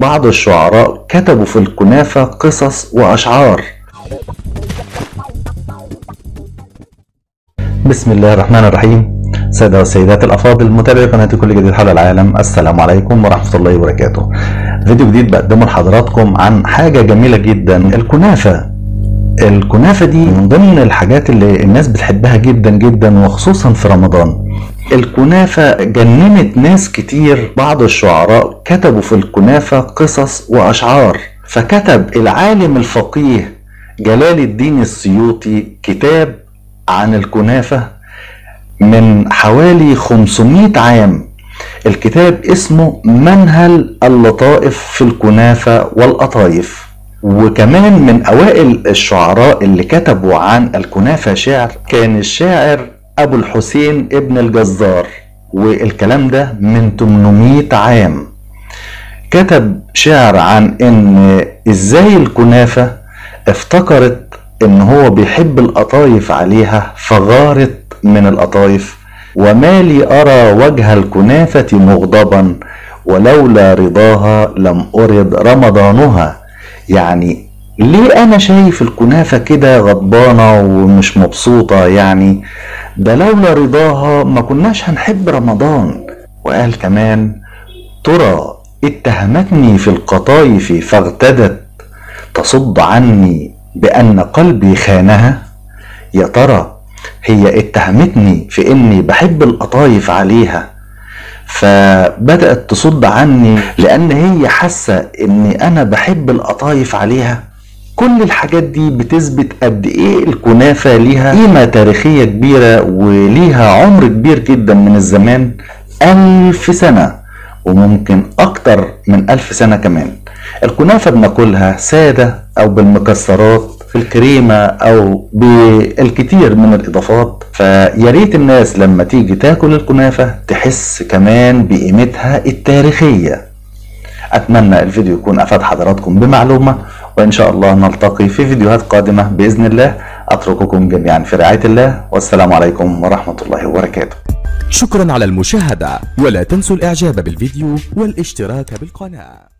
بعض الشعراء كتبوا في الكنافة قصص وأشعار بسم الله الرحمن الرحيم سادة والسيدات الأفاضل متابعي قناة كل جديد حول العالم السلام عليكم ورحمة الله وبركاته فيديو جديد بقدمه لحضراتكم عن حاجة جميلة جدا الكنافة الكنافة دي من ضمن الحاجات اللي الناس بتحبها جدا جدا وخصوصا في رمضان الكنافة جننت ناس كتير بعض الشعراء كتبوا في الكنافة قصص وأشعار فكتب العالم الفقيه جلال الدين السيوطي كتاب عن الكنافة من حوالي 500 عام الكتاب اسمه منهل اللطائف في الكنافة والقطايف وكمان من أوائل الشعراء اللي كتبوا عن الكنافة شعر كان الشاعر أبو الحسين ابن الجزار والكلام ده من 800 عام كتب شعر عن ان ازاي الكنافة افتكرت ان هو بيحب القطايف عليها فغارت من القطايف وما لي ارى وجه الكنافة مغضبا ولولا رضاها لم ارد رمضانها يعني ليه انا شايف الكنافة كده غضبانة ومش مبسوطة يعني ده لولا رضاها ما كناش هنحب رمضان وقال كمان ترى اتهمتني في القطايف فاغتدت تصد عني بأن قلبي خانها يا ترى هي اتهمتني في اني بحب القطايف عليها فبدأت تصد عني لأن هي حاسة إني أنا بحب القطايف عليها كل الحاجات دي بتثبت قد ايه الكنافة ليها قيمة تاريخية كبيرة وليها عمر كبير جدا من الزمان ألف سنة وممكن أكتر من ألف سنة كمان الكنافة بناكلها سادة أو بالمكسرات في الكريمة أو بالكثير من الإضافات فياريت الناس لما تيجي تاكل الكنافة تحس كمان بقيمتها التاريخية أتمنى الفيديو يكون أفاد حضراتكم بمعلومة وإن شاء الله نلتقي في فيديوهات قادمة بإذن الله أترككم جميعا في رعاية الله والسلام عليكم ورحمة الله وبركاته شكرا على المشاهدة ولا تنسوا الإعجاب بالفيديو والاشتراك بالقناة